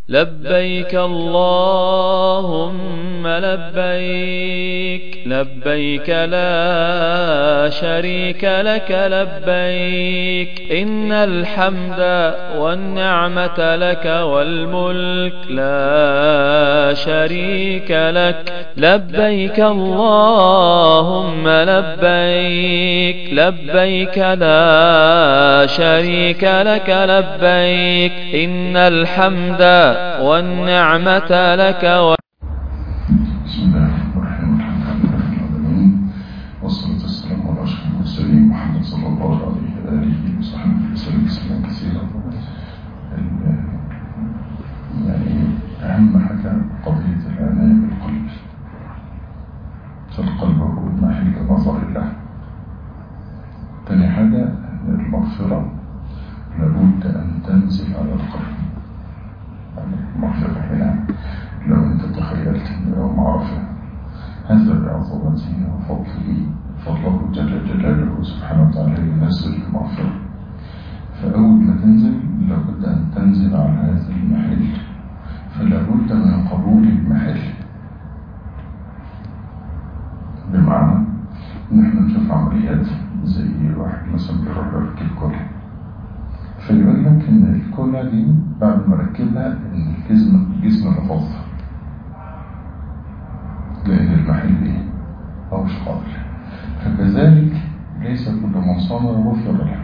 لبيك اللهم لبيك لبيك لا شريك لك لبيك إن الحمد والنعمة لك والملك لا شريك لك لبيك اللهم لبيك لبيك لا شريك لك لبيك إن الحمد والنعمة لك و... بسم الله الرحمن الرحيم الحمد لله رب العالمين والصلاة والسلام على أشرف المرسلين محمد صلى الله عليه وآله وصحبه وسلم تسليما كثيرا ال- يعني أهم حاجة قضية العناية بالقلب فالقلب هو محل نظر الله تاني حاجة المغفرة لابد أن تنزل على القلب يعني المغفرة هنا لو أنت تخيلت أن يوم عرفة هذا بعظمته وفضله فالله جل جلاله سبحانه وتعالى ينزل المغفرة فأول ما تنزل لابد أن تنزل على هذا المحل فلا بد من قبول المحل بمعنى إن احنا نشوف عمليات زي واحد مثلا بيروح يركب كلى فيقول لك إن الكلى دي بعد ما ركبها إن الجسم الجسم نفض لأن المحل إيه؟ أو مش قابل فكذلك ليس كل من صام غفر له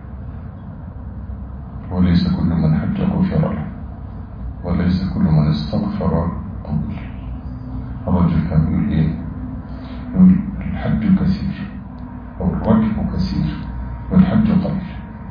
وليس كل من حج غفر له وليس كل من استغفر قبل الرجل كان بيقول ايه يقول الحج كثير او الركب كثير والحج قليل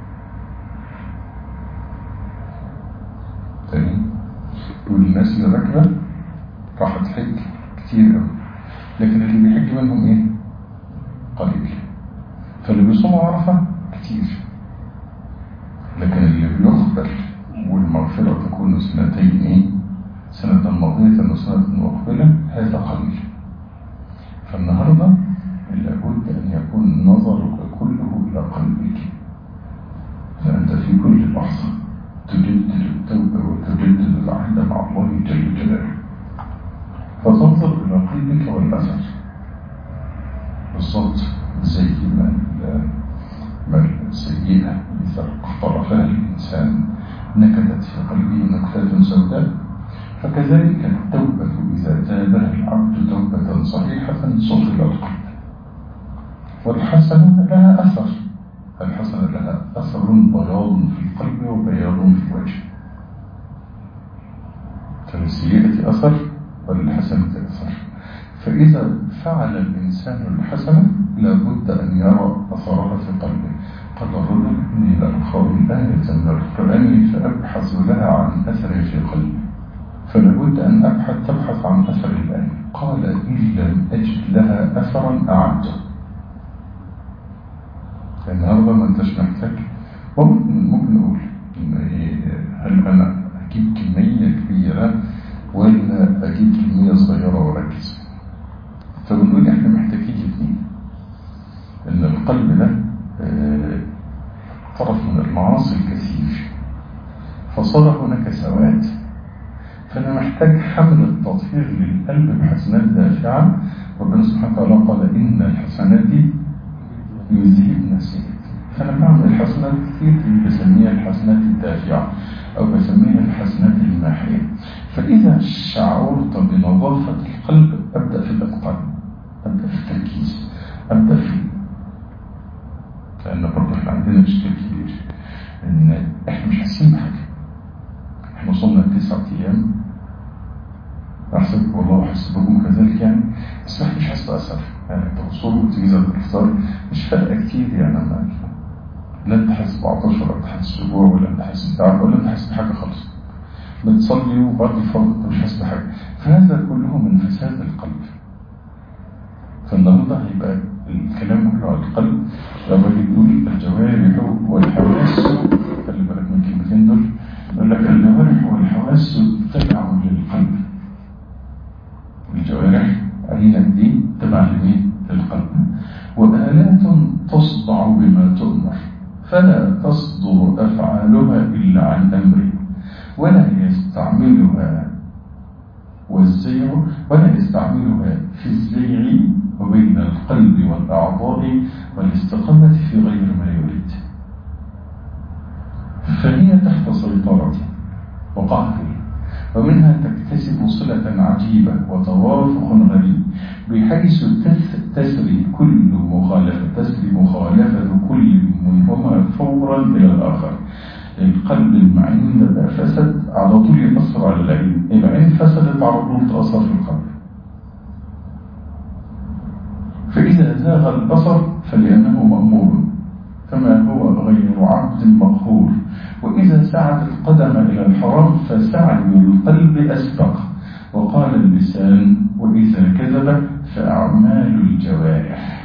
تاني يقول الناس اللي راكبه راحت حج كتير قوي لكن اللي بيحج منهم ايه قليل فاللي بيصوموا عرفه كتير لكن اللي بيقبل والمغفرة تكون سنتين ايه سنة ماضية وسنة مقبلة هذا قليل فالنهاردة لابد أن يكون نظرك كله إلى قلبك فأنت في كل لحظة تجدد التوبة وتجدد العهد مع الله جل جلاله فتنظر إلى قلبك والأثر بالضبط زي ما ما السيئة إذا اقترفها الإنسان نكتت في قلبه نكتة سوداء فكذلك التوبة إذا تابها العبد توبة صحيحة صفل القلب والحسنة لها أثر الحسنة لها أثر بياض في القلب وبياض في الوجه فالسيئة أثر وللحسنة أثر فإذا فعل الإنسان الحسنة لابد أن يرى أثرها في قلبه قال الرجل إني لأخاف آية من القرآن فأبحث لها عن أثر في قلبي فلابد أن أبحث تبحث عن أثر الآية قال إن لم أجد لها أثرا أعده النهارده ما انتش محتاج ممكن ممكن نقول إن هل أنا أجيب كمية كبيرة ولا أجيب كمية صغيرة وأركز فبنقول إحنا محتاجين الاثنين إن القلب ده طرف من المعاصي الكثير فصار هناك سواد فأنا محتاج حمل التطهير للقلب بحسنات دافعة ربنا سبحانه وتعالى قال إن الحسنات دي يذهبن السيئات فأنا بعمل الحسنات كتير بسميها الحسنات الدافعة أو بسميها الحسنات الماحية فإذا شعرت بنظافة القلب أبدأ في الإتقان أبدأ في التركيز أبدأ في لأن برضه احنا عندنا مشكلة كبير إن احنا مش حاسين بحاجة احنا وصلنا تسعة أيام أحسب والله أحس بكم كذلك يعني بس احنا مش حاسس بأثر يعني التوصل وتيجي زي الإفطار مش فارقة كتير يعني ما لا أنت حاسس ب 11 ولا أنت حاسس بأسبوع ولا أنت حاسس بتعب ولا أنت حاسس بحاجة خالص بتصلي وبعد الفرض أنت مش حاسس بحاجة فهذا كله من فساد القلب فالنهارده هيبقى الكلام كله على القلب لما يقول الجوارح والحواس خلي بالك من الكلمتين دول يقول لك الجوارح والحواس تبع للقلب الجوارح عينك دي تبع لمين؟ للقلب وآلات تصدع بما تؤمر فلا تصدر أفعالها إلا عن أمره ولا يست يستعملها والزيع ولا يستعملها في الزيع وبين القلب والأعضاء والاستقامة في غير ما يريد فهي تحت سيطرته وقهره ومنها تكتسب صلة عجيبة وتوافق غريب بحيث تسري كل مخالفة تسري مخالفة كل منهما فورا إلى الآخر القلب المعين ده فسد على طول يأثر على العين العين فسدت على طول تأثر في القلب فإذا زاغ البصر فلأنه مأمور كما هو غير عبد مقهور وإذا سعت القدم إلى الحرام فسعي القلب أسبق وقال اللسان وإذا كذب فأعمال الجوارح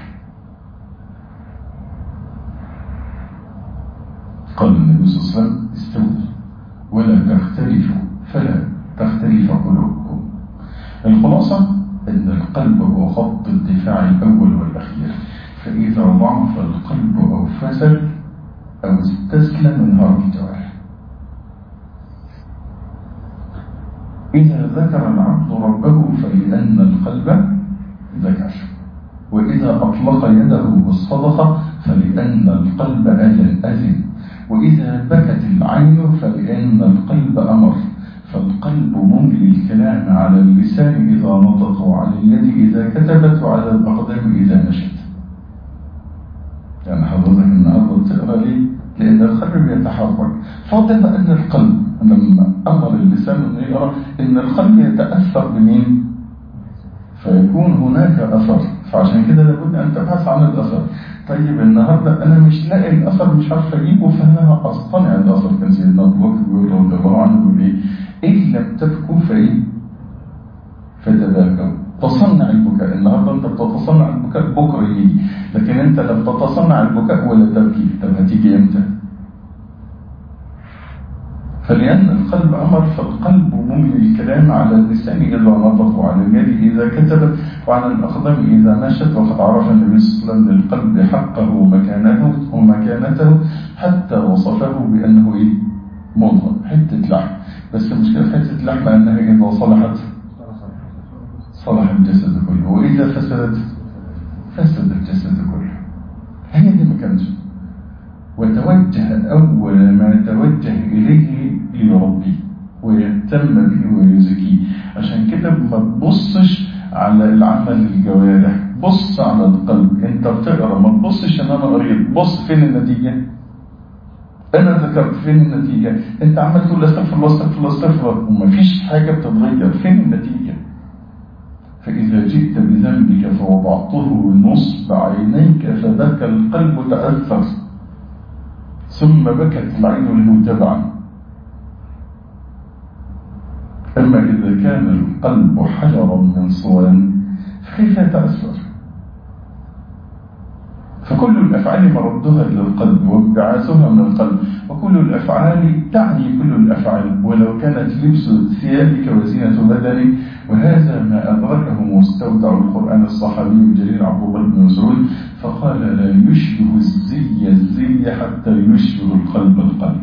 قال النبي صلى الله عليه وسلم استووا ولا تختلفوا فلا تختلف قلوبكم الخلاصة أن القلب هو خط الدفاع الأول والأخير فإذا ضعف القلب أو فسد أو استسلم انهار الجوارح إذا ذكر العبد ربه فلأن القلب ذكر وإذا أطلق يده بالصدقة فلأن القلب أذن أذن وإذا بكت العين فلأن القلب أمر فالقلب مملي الكلام على اللسان إذا نطق وعلى اليد إذا كتبت وعلى الأقدام إذا مشت يعني حضرتك النهارده بتقرا ليه؟ لأن القلب بيتحرك فضل أن القلب لما أمر اللسان أنه يقرأ أن القلب يتأثر بمين؟ فيكون هناك أثر فعشان كده لابد أن تبحث عن الأثر طيب النهاردة أنا مش لاقي الأثر مش عارف أجيبه فأنا أصطنع الأثر كان سيدنا أبو بكر بيقول رضي الله عنه بيقول إيه؟ إن لم تبكوا فإيه؟ فتباكوا تصنع البكاء النهاردة أنت بتتصنع البكاء بكرة يجي لكن أنت لم تتصنع البكاء ولا تبكي طب هتيجي إمتى؟ فلأن القلب أمر فالقلب مملي الكلام على اللسان إذا نطق وعلى اليد إذا كتب وعلى الأقدام إذا مشت وقد عرف النبي صلى الله عليه وسلم للقلب حقه ومكانه ومكانته حتى وصفه بأنه إيه؟ مضغة حتة لحم بس مشكلة حتة اللحم أنها إذا صلحت صلح الجسد كله وإذا فسدت فسد الجسد كله هي دي مكانته وتوجه أول ما توجه إليه لربي ويهتم به ويزكيه عشان كده ما تبصش على العمل الجوارح بص على القلب انت بتقرا ما تبصش ان انا قريت بص فين النتيجه انا ذكرت فين النتيجه انت عمال تقول استغفر الله استغفر الله استغفر الله ومفيش حاجه بتتغير فين النتيجه فإذا جئت بذنبك فوضعته نصب عينيك فبكى القلب تأثر ثم بكت العين له تبعا أما إذا كان القلب حجرا من صوان فكيف يتأثر فكل الأفعال مردها إلى القلب وابتعاثها من القلب وكل الأفعال تعني كل الأفعال ولو كانت لبس ثيابك وزينة بدنك وهذا ما أدركه مستودع القرآن الصحابي الجليل عبد الله بن مسعود فقال لا يشبه الزي الزي حتى يشبه القلب القلب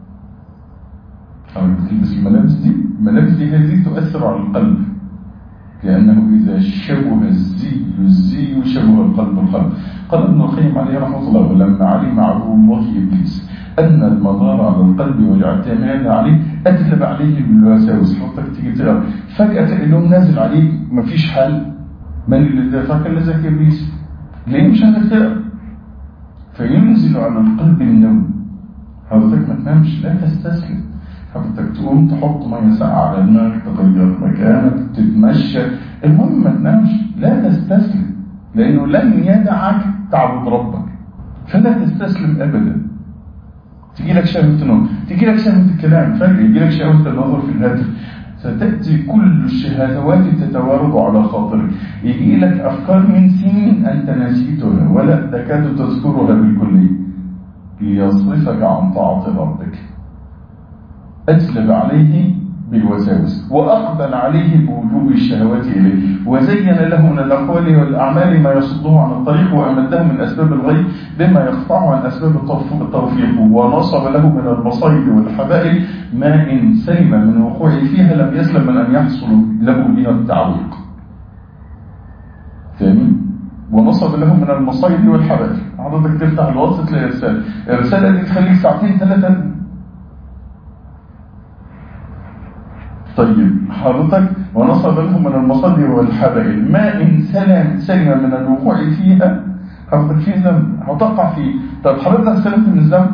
أو تلبس الملابس دي الملابس دي هذه تؤثر على القلب لأنه إذا شبه الزي الزي شبه القلب القلب قال ابن القيم عليه رحمة الله ولما علم عدو الله إبليس أن المدار على القلب والاعتماد عليه أدلب عليه بالوساوس حطك تيجي تقرا فجأة تلاقي لهم نازل عليك مفيش حل من اللي دافعك اللي زي إبليس ليه مش قادر تقرا فينزل على القلب النوم حضرتك ما تنامش لا تستسلم حضرتك تقوم تحط ميه ساقعه على دماغك تغير مكانك تتمشى المهم ما تنامش لا تستسلم لانه لن يدعك تعبد ربك فلا تستسلم ابدا تجي لك شهوه النوم تجي لك شهوه الكلام فجاه يجي لك شهوه النظر في الهاتف ستأتي كل الشهوات تتوارد على خاطرك يجي لك أفكار من سنين أنت نسيتها ولا تكاد تذكرها بالكلية ليصرفك عن طاعة ربك أجلب عليه بالوساوس وأقبل عليه بوجوب الشهوات إليه وزين له من الأقوال والأعمال ما يصده عن الطريق وأمده من أسباب الغي بما يقطعه عن أسباب التوفيق ونصب له من المصائب والحبائل ما إن سلم من وقوعه فيها لم يسلم من أن يحصل له بها التعويق ثاني ونصب له من المصائب والحبائل حضرتك تفتح الواتس تلاقي رسالة الرسالة دي تخليك ساعتين ثلاثة طيب حضرتك ونصب لهم من المصادر والحبائل ما إن سلم سلم من الوقوع فيها حضرتك في ذنب هتقع فيه طب حضرتك سلمت من الذنب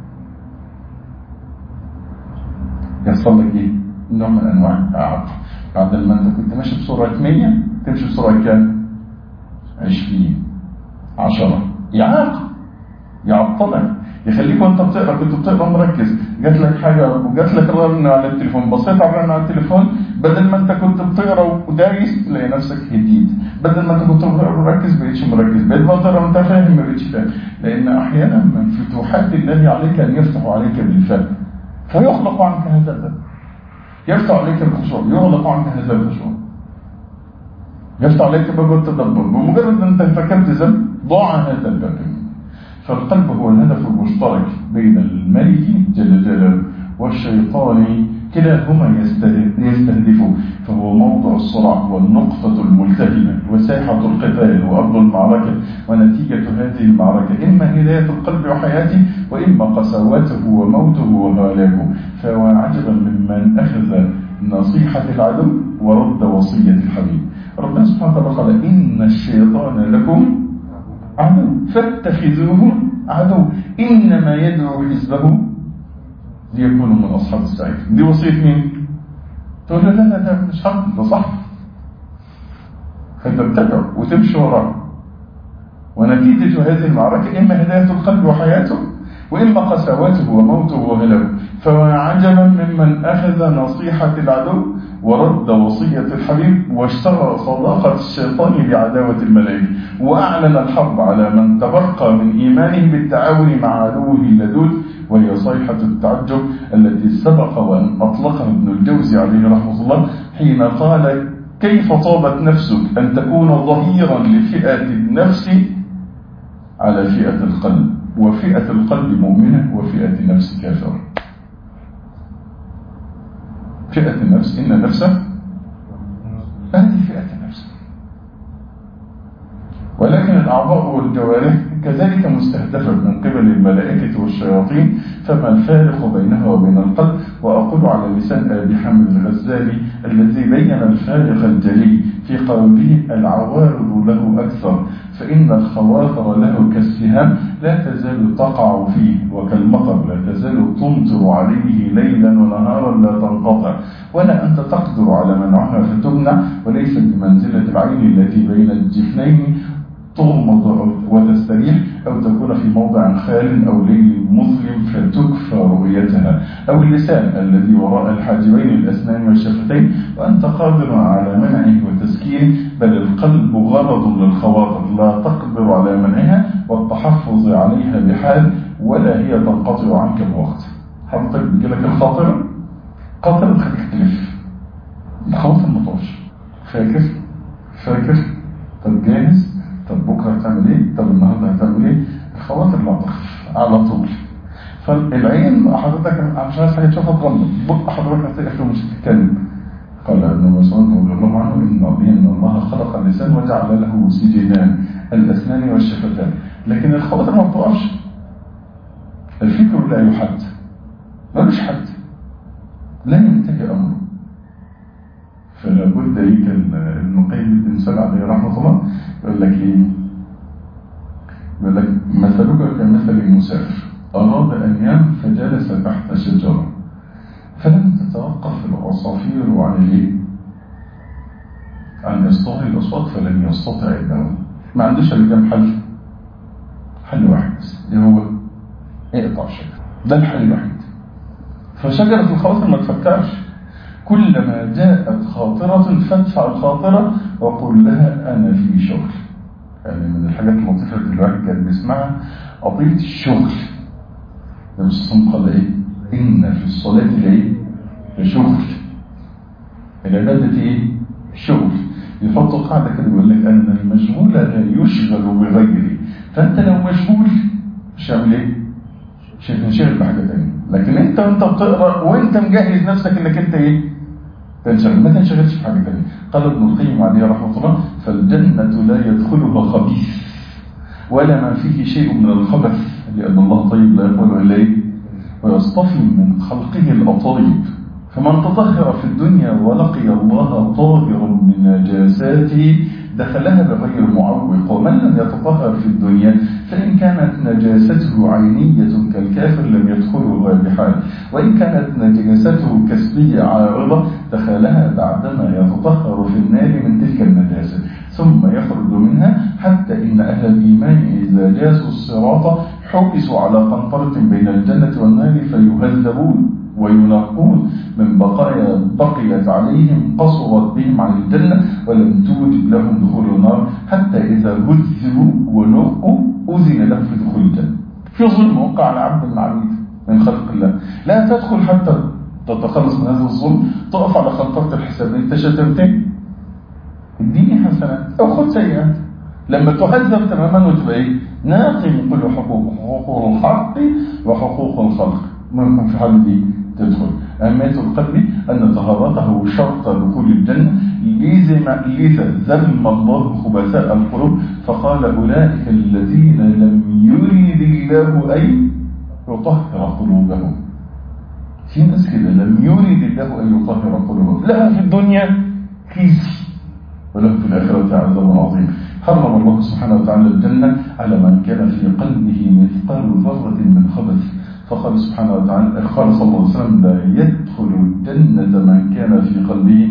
يحصل لك ايه نوع من انواع الاعاقه بعد ما انت كنت ماشي بسرعه 100 تمشي بسرعه كام 20 10 يعاق يعطلك يخليك وانت بتقرا كنت بتقرا مركز جات لك حاجه وجات لك رن على التليفون بصيت على الرن على التليفون بدل ما انت كنت بتقرا ودايس تلاقي نفسك هديت بدل ما انت كنت مركز بقيتش مركز بدل ما تقرا وانت فاهم ما بقيتش فاهم لان احيانا من فتوحات الله عليك ان يفتح عليك بالفهم فيخلق عنك هذا الباب يفتح عليك الخشوع يغلق عنك هذا الخشوع يفتح عليك باب التدبر بمجرد ان انت فكرت ذنب ضاع هذا الباب فالقلب هو الهدف المشترك بين الملك جل جلاله والشيطان كلاهما يستهدفه فهو موضع الصراع والنقطة الملتهمة وساحة القتال وأرض المعركة ونتيجة هذه المعركة إما هداية القلب وحياته وإما قساوته وموته وهلاكه فهو عجبا ممن أخذ نصيحة العدو ورد وصية الحبيب ربنا سبحانه وتعالى قال إن الشيطان لكم عدو فاتخذوه عدو إنما يدعو حزبه ليكونوا من أصحاب السعير دي وصية مين؟ تقول له لا لا ده مش حق ده صح فتتبعه وتمشي وراه ونتيجة هذه المعركة إما هداية القلب وحياته وإما قساوته وموته وهلاكه فعجبا ممن أخذ نصيحة العدو ورد وصية الحبيب واشترى صداقة الشيطان بعداوة الملائكة وأعلن الحرب على من تبقى من إيمانه بالتعاون مع عدوه اللدود وهي صيحة التعجب التي سبق وأن أطلقها ابن الجوزي عليه رحمه الله حين قال كيف طابت نفسك أن تكون ظهيرا لفئة النفس على فئة القلب وفئة القلب مؤمنة وفئة النفس كافرة فئة النفس إن النفس هذه فئة النفس ولكن الأعضاء والجوارح كذلك مستهدفة من قبل الملائكة والشياطين فما الفارق بينها وبين القلب وأقول على لسان أبي حامد الغزالي الذي بين الفارق الجلي في قوله العوارض له أكثر فإن الخواطر له كالسهام لا تزال تقع فيه وكالمطر لا تزال تمطر عليه ليلا ونهارا لا تنقطع ولا أنت تقدر على منعها فتمنع وليس بمنزلة العين التي بين الجفنين تغمض وتستريح أو تكون في موضع خال أو ليل مظلم فتكفى رؤيتها أو اللسان الذي وراء الحاجبين الأسنان والشفتين وأنت قادر على منعه وتسكينه بل القلب غرض للخواطر لا تقدر على منعها والتحفظ عليها بحال ولا هي تنقطع عنك بوقت حضرتك بيجيلك الخاطر قاطر تخليك تلف الخواطر ما طولش فاكر فاكر طب جاهز طب بكرة هتعمل ايه طب النهاردة هتعمل ايه الخواطر لا تخف على طول فالعين حضرتك مش عايز حاجة تشوفها تغمض بق حضرتك هتقفل ومش هتتكلم قال ابن مسعود رضي الله عنه ان ان الله خلق اللسان وجعل له سجنان الاسنان والشفتان لكن الخواطر ما بتقفش الفكر لا يحد ملوش حد لا ينتهي امره فلا بد ليك ابن قيم بن سلع عليه رحمه الله يقول لك ايه يقول لك مثلك كمثل المسافر اراد ان ينام فجلس تحت شجره فلم تتوقف العصافير عن الايه عن اصدار الاصوات فلم يستطع النوم ما عندوش الا كام حل حل واحد اللي هو اقطع الشجره ده الحل الوحيد فشجره الخواطر ما تفكرش كلما جاءت خاطرة فادفع الخاطرة وقل لها أنا في شغل يعني من الحاجات اللطيفة اللي الواحد كان بيسمعها قضية الشغل النبي صلى الله عليه وسلم قال إيه؟ إن في الصلاة لإيه؟ لشغل العبادة ايه؟ شغل يحطوا قاعدة كده يقول لك أن المشغول لا يشغل بغيره فأنت لو مشغول مش هعمل ايه؟ مش هتنشغل بحاجة تانية لكن انت وانت بتقرأ وانت مجهز نفسك انك انت ايه؟ تنشغل ما تنشغلش في حاجة تانية قال ابن القيم عليه رحمة الله فالجنة لا يدخلها خبيث ولا ما فيه شيء من الخبث لأن الله طيب لا يقبل إليه ويصطفي من خلقه الأطيب فمن تطهر في الدنيا ولقي الله طاهر من نجاساته دخلها بغير معوق ومن لم يتطهر في الدنيا فإن كانت نجاسته عينية كالكافر لم يدخله بحال وإن كانت نجاسته كسبية عارضة دخلها بعدما يتطهر في النار من تلك النجاسة ثم يخرج منها حتى إن أهل الإيمان إذا جاسوا الصراط حبسوا على قنطرة بين الجنة والنار فيهذبون وينقون من بقايا بقيت عليهم قصرت بهم عن الجنة ولم توجب لهم دخول النار حتى إذا هذبوا ونقوا أذن لهم في دخول الجنة في ظلم وقع على عبد من عبيد من خلق الله لا تدخل حتى تتخلص من هذا الظلم تقف على خنطرة الحساب انت شتمتني اديني حسنات او خد سيئات لما تهذب تماما وتبقى ايه ناقي من كل حقوق حقوق الحق وحقوق الخلق ممكن في حال دي تدخل أهمية القلب أن طهارته شرط دخول الجنة لزم لذا ذم الله خبثاء القلوب فقال أولئك الذين لم يريد الله أن يطهر قلوبهم في ناس كده لم يريد الله أن يطهر قلوبهم لها في الدنيا كيس ولهم في الآخرة عذاب عظيم حرم الله سبحانه وتعالى الجنة على من كان في قلبه مثقال ذرة من خبث فقال سبحانه وتعالى قال صلى الله عليه وسلم لا يدخل الجنة من كان في قلبه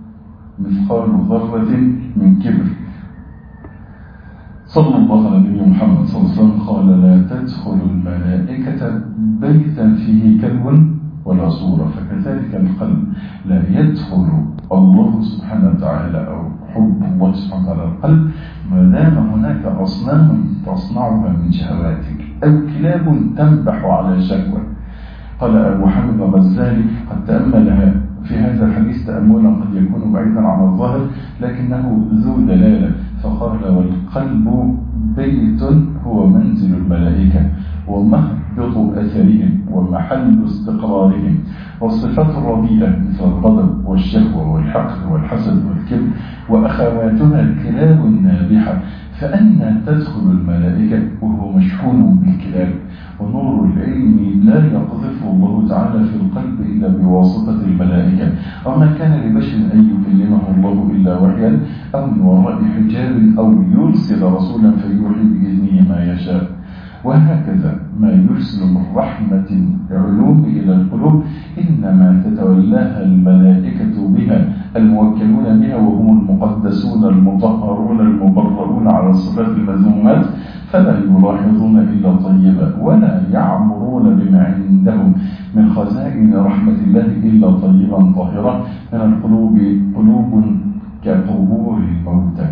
مثقال ذرة من كبر صلى الله على نبي محمد صلى الله عليه وسلم قال لا تدخل الملائكة بيتا فيه كلب ولا صورة فكذلك القلب لا يدخل الله سبحانه وتعالى أو حب الله سبحانه وتعالى القلب ما دام هناك أصنام تصنعها من شهواتك أو كلاب تنبح على شكوى قال أبو حامد الغزالي قد تأمل في هذا الحديث تأملا قد يكون بعيدا عن الظاهر لكنه ذو دلالة فقال والقلب بيت هو منزل الملائكة ومهبط أثرهم ومحل استقرارهم والصفات الرديئة مثل الغضب والشهوة والحقد والحسد والكبر وأخواتها الكلاب النابحة فأنا تدخل الملائكة وهو مشحون بالكلاب ونور العلم لا يقذفه الله تعالى في القلب إلا بواسطة الملائكة وما كان لبشر أن يكلمه الله إلا وحيا أو من وراء حجاب أو يرسل رسولا فيوحي بإذنه ما يشاء وهكذا ما يرسل من رحمة علوم إلى القلوب إنما تتولاها الملائكة بها الموكلون بها وهم المقدسون المطهرون المبررون على الصفات المذمومات فلا يلاحظون إلا طيبا ولا يعمرون بما عندهم من خزائن رحمة الله إلا طيبا طاهرا من القلوب قلوب كقبور الموتى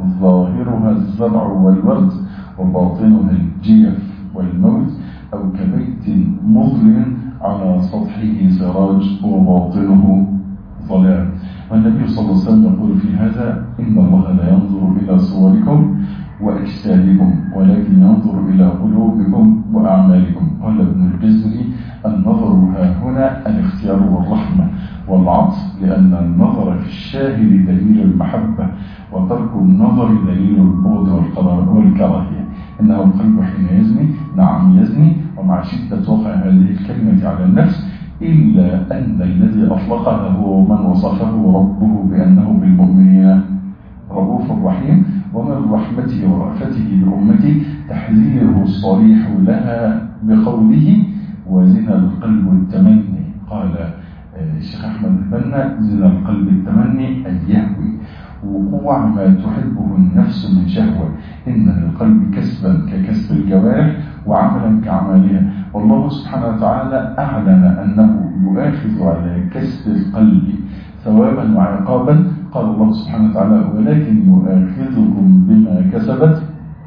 ظاهرها الزرع والورد وباطنها الجيف والموت أو كبيت مظلم على سطحه سراج وباطنه ظلام والنبي صلى الله عليه وسلم يقول في هذا إن الله لا ينظر إلى صوركم وأجسادكم ولكن ينظر إلى قلوبكم وأعمالكم قال ابن الجزري النظر ها هنا الاختيار والرحمة والعطف لأن النظر في الشاهد دليل المحبة وترك النظر دليل البغض والكراهية إنه القلب حين يزني نعم يزني ومع شدة وقع هذه الكلمة على النفس إلا أن الذي أطلقها هو من وصفه ربه بأنه بالمؤمنين رؤوف رحيم ومن رحمته ورأفته بأمته تحذيره الصريح لها بقوله وزن القلب التمني قال الشيخ أحمد البنا زن القلب التمني أن يهوي وقوع ما تحبه النفس من شهوة إن للقلب كسبا ككسب الجوارح وعملا كعملها والله سبحانه وتعالى أعلن أنه يؤاخذ على كسب القلب ثوابا وعقابا قال الله سبحانه وتعالى ولكن يؤاخذكم بما كسبت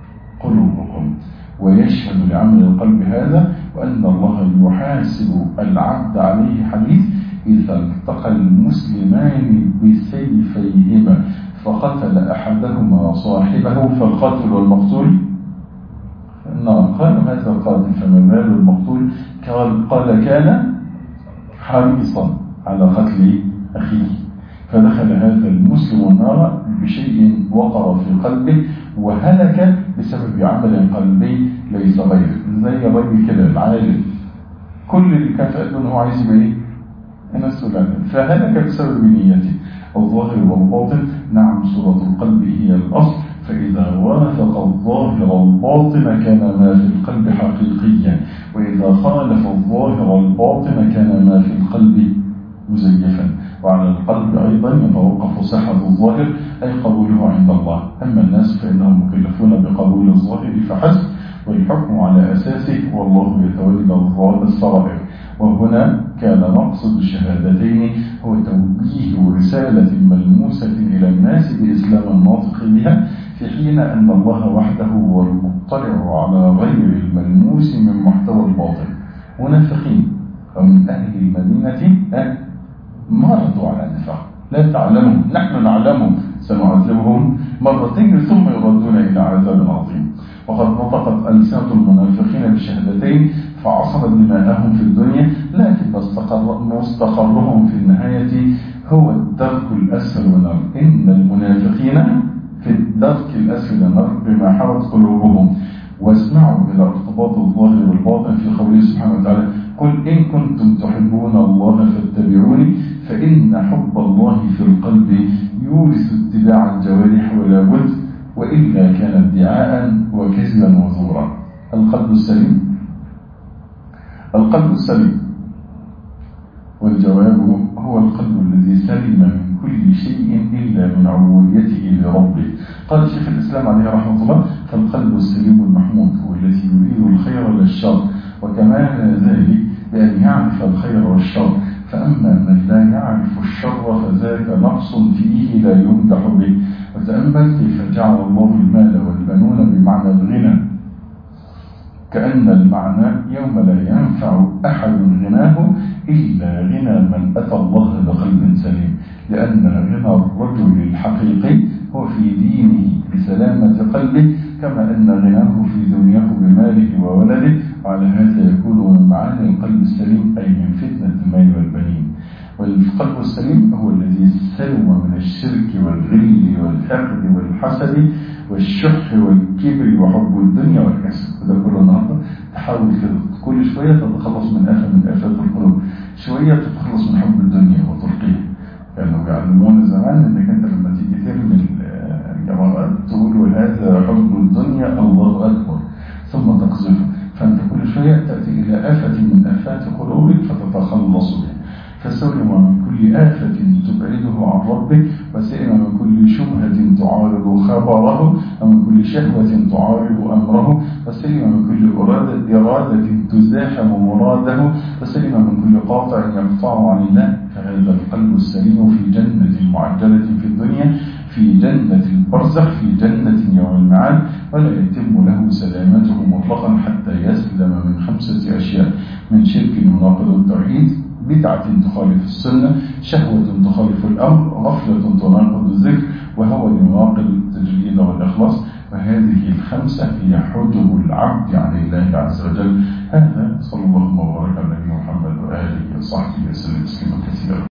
قلوبكم ويشهد لعمل القلب هذا وأن الله يحاسب العبد عليه حديث إذا التقى المسلمان فقتل أحدهما صاحبه فالقاتل والمقتول نعم قال هذا القاتل فما بال المقتول قال, قال كان حريصا على قتل أخيه فدخل هذا المسلم النار بشيء وقر في قلبه وهلك بسبب عمل قلبي ليس غيره زي الراجل كده العالم كل اللي كان في قلبه ان هو عايز يبقى ايه؟ مسؤول عنه فهلك بسبب نيته الظاهر والباطن نعم صورة القلب هي الأصل فإذا وافق الظاهر الباطن كان ما في القلب حقيقيا وإذا خالف الظاهر الباطن كان ما في القلب مزيفا وعلى القلب أيضا يتوقف صحة الظاهر أي قبوله عند الله أما الناس فإنهم مكلفون بقبول الظاهر فحسب والحكم على أساسه والله يتولى الصرائر وهنا كان مقصد الشهادتين هو توجيه رسالة ملموسة إلى الناس بإسلام الناطق بها في حين أن الله وحده هو المطلع على غير الملموس من محتوى الباطن منافقين ومن أهل المدينة مرضوا على النفاق لا تعلمهم نحن نعلمهم سنعذبهم مرتين ثم يردون إلى عذاب عظيم وقد نطقت ألسنة المنافقين بالشهادتين فعصمت دماءهم في الدنيا لكن مستقر مستقرهم في النهاية هو الدرك الأسفل والنار إن المنافقين في الدرك الأسفل والنار بما حوت قلوبهم واسمعوا إلى ارتباط الظاهر والباطن في قوله سبحانه وتعالى قل إن كنتم تحبون الله فاتبعوني فإن حب الله في القلب يورث اتباع الجوارح ولا بد وإلا كان ادعاء وكذبا وزورا القلب السليم القلب السليم والجواب هو القلب الذي سلم من كل شيء إلا من عبوديته لربه قال شيخ الإسلام عليه رحمه الله فالقلب السليم المحمود هو الذي يريد الخير للشر وكمان ذلك بأن يعرف الخير والشر فأما من لا يعرف الشر فذاك نقص فيه لا يمدح به وتأمل كيف جعل الله المال والبنون بمعنى الغنى كأن المعنى يوم لا ينفع أحد غناه إلا غنى من أتى الله بقلب سليم لأن غنى الرجل الحقيقي هو في دينه بسلامة قلبه كما أن غناه في دنياه بماله وولده وعلى هذا يكون من معاني القلب السليم أي من فتنة المال والبنين والقلب السليم هو الذي سلم من الشرك والغل والحقد والحسد والشح والكبر وحب الدنيا والكسب وده كله النهارده تحاول كده كل شويه تتخلص من آفة من آفات القلوب شويه تتخلص من حب الدنيا وترقيها كانوا بيعلمونا زمان انك انت لما تيجي ترمي الجمرات تقول هذا حب الدنيا الله اكبر ثم تقذفه فانت كل شويه تاتي الى آفة من آفات قلوبك فتتخلص بها فسلم من كل آفة تبعده عن ربك وسئم من كل شبهة تعارض خبره ومن كل شهوة تعارض أمره وسلم من كل إرادة, إرادة تزاحم مراده وسلم من كل قاطع يقطع عن الله فهذا القلب السليم في جنة معجلة في الدنيا في جنة البرزخ في جنة يوم المعاد ولا يتم له سلامته مطلقا حتى يسلم من خمسة أشياء من شرك يناقض التوحيد بدعة تخالف السنة شهوة تخالف الأمر غفلة تناقض الذكر وهوى يناقض التجريد والإخلاص وهذه الخمسة هي حجب العبد عن الله عز وجل هذا صلى الله وبارك على نبينا محمد وآله وصحبه وسلم تسليما كثيرا